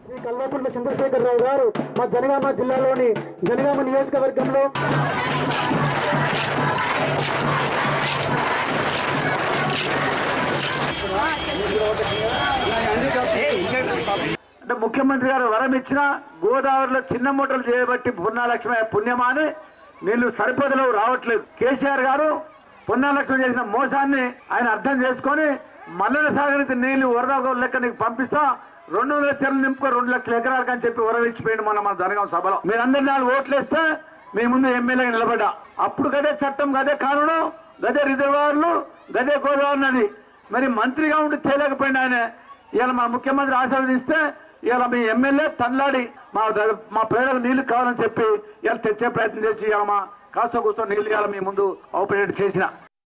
శ్రీ కల్వకుంట్ల చంద్రశేఖరరావు గారు మా జనగామ జిల్లాలోని జనగామ నియోజకవర్గంలో అంటే ముఖ్యమంత్రి గారు వరం ఇచ్చిన గోదావరిలో చిన్న మూటలు చేయబట్టి పుణ్యలక్ష్మి పుణ్యమా అని నీళ్లు సరిపదలో రావట్లేదు కేసీఆర్ గారు పుణ్యలక్ష్మి చేసిన మోసాన్ని ఆయన అర్థం చేసుకొని మల్లెల సాగరికి నీళ్లు వరద లెక్క నీకు పంపిస్తా రెండు వందల చెరువులు నింపుకో రెండు లక్షల ఎకరాలకు అని చెప్పి వరం ఇచ్చిపోయింది మొన్న మన జనగాం సభలో మీరందరూ నాలుగు ఓట్లేస్తే మీ ముందు ఎమ్మెల్యేగా నిలబడ్డా అప్పుడు గదే చట్టం గదే కానూను గదే రిజర్వాయర్లు గదే గోదావరి నది మరి మంత్రిగా ఉండి తేలేకపోయింది ఆయన ఇవాళ మా ముఖ్యమంత్రి ఆశీర్వదిస్తే ఇవాళ మీ ఎమ్మెల్యే తల్లాడి మా ద- మా ప్రజలకు నీళ్లు కావాలని చెప్పి ఇవాళ తెచ్చే ప్రయత్నం చేసి ఇవాళ మా కాస్త కూర్చొని నీళ్లు ఇవాళ మీ ముందు ఆపరేట్ చేసిన